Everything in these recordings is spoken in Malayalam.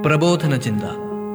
പ്രബോധന ചിന്ത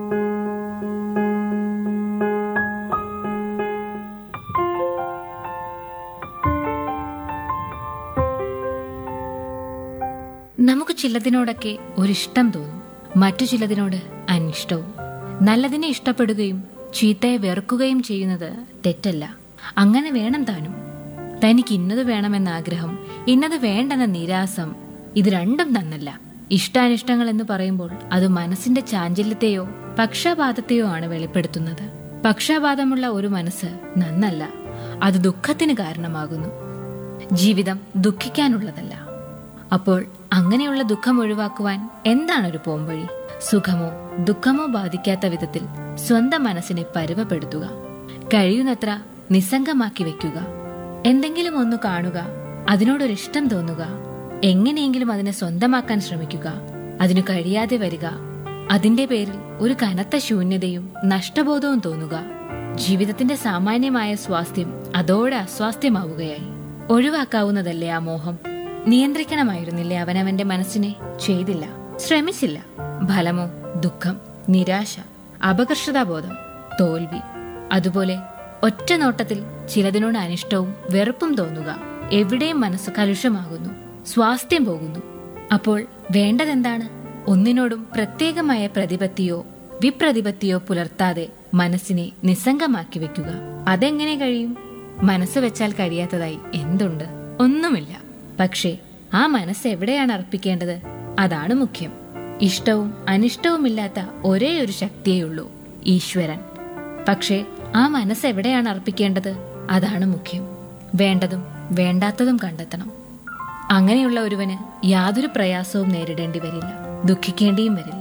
നമുക്ക് ചിലതിനോടൊക്കെ ഒരിഷ്ടം തോന്നും മറ്റു ചിലതിനോട് അനിഷ്ടവും നല്ലതിനെ ഇഷ്ടപ്പെടുകയും ചീത്തയെ വെറുക്കുകയും ചെയ്യുന്നത് തെറ്റല്ല അങ്ങനെ വേണം താനും തനിക്ക് ഇന്നത് വേണമെന്ന ആഗ്രഹം ഇന്നത് വേണ്ടെന്ന നിരാസം ഇത് രണ്ടും നന്നല്ല ഇഷ്ടാനിഷ്ടങ്ങൾ എന്ന് പറയുമ്പോൾ അത് മനസ്സിന്റെ ചാഞ്ചല്യത്തെയോ പക്ഷാപാതത്തെയോ ആണ് വെളിപ്പെടുത്തുന്നത് പക്ഷാപാതമുള്ള ഒരു മനസ്സ് നന്നല്ല അത് ദുഃഖത്തിന് കാരണമാകുന്നു ജീവിതം ദുഃഖിക്കാനുള്ളതല്ല അപ്പോൾ അങ്ങനെയുള്ള ദുഃഖം ഒഴിവാക്കുവാൻ എന്താണ് ഒരു പോംവഴി സുഖമോ ദുഃഖമോ ബാധിക്കാത്ത വിധത്തിൽ സ്വന്തം മനസ്സിനെ പരുവപ്പെടുത്തുക കഴിയുന്നത്ര നിസ്സംഗമാക്കി വെക്കുക എന്തെങ്കിലും ഒന്ന് കാണുക അതിനോടൊരു ഇഷ്ടം തോന്നുക എങ്ങനെയെങ്കിലും അതിനെ സ്വന്തമാക്കാൻ ശ്രമിക്കുക അതിനു കഴിയാതെ വരിക അതിന്റെ പേരിൽ ഒരു കനത്ത ശൂന്യതയും നഷ്ടബോധവും തോന്നുക ജീവിതത്തിന്റെ സാമാന്യമായ സ്വാസ്ഥ്യം അതോടെ അസ്വാസ്ഥ്യമാവുകയായി ഒഴിവാക്കാവുന്നതല്ലേ ആ മോഹം നിയന്ത്രിക്കണമായിരുന്നില്ലേ അവനവന്റെ മനസ്സിനെ ചെയ്തില്ല ശ്രമിച്ചില്ല ഫലമോ ദുഃഖം നിരാശ അപകർഷതാബോധം തോൽവി അതുപോലെ ഒറ്റ നോട്ടത്തിൽ ചിലതിനോട് അനിഷ്ടവും വെറുപ്പും തോന്നുക എവിടെയും മനസ്സ് കലുഷമാകുന്നു സ്വാസ്ഥ്യം പോകുന്നു അപ്പോൾ വേണ്ടതെന്താണ് ഒന്നിനോടും പ്രത്യേകമായ പ്രതിപത്തിയോ വിപ്രതിപത്തിയോ പുലർത്താതെ മനസ്സിനെ നിസ്സംഗമാക്കി വെക്കുക അതെങ്ങനെ കഴിയും മനസ്സ് വെച്ചാൽ കഴിയാത്തതായി എന്തുണ്ട് ഒന്നുമില്ല പക്ഷേ ആ മനസ്സ് എവിടെയാണ് അർപ്പിക്കേണ്ടത് അതാണ് മുഖ്യം ഇഷ്ടവും അനിഷ്ടവുമില്ലാത്ത ഒരേ ഒരു ശക്തിയേയുള്ളൂ ഈശ്വരൻ പക്ഷേ ആ മനസ്സ് എവിടെയാണ് അർപ്പിക്കേണ്ടത് അതാണ് മുഖ്യം വേണ്ടതും വേണ്ടാത്തതും കണ്ടെത്തണം അങ്ങനെയുള്ള ഒരുവന് യാതൊരു പ്രയാസവും നേരിടേണ്ടി വരില്ല ദുഃഖിക്കേണ്ടിയും വരില്ല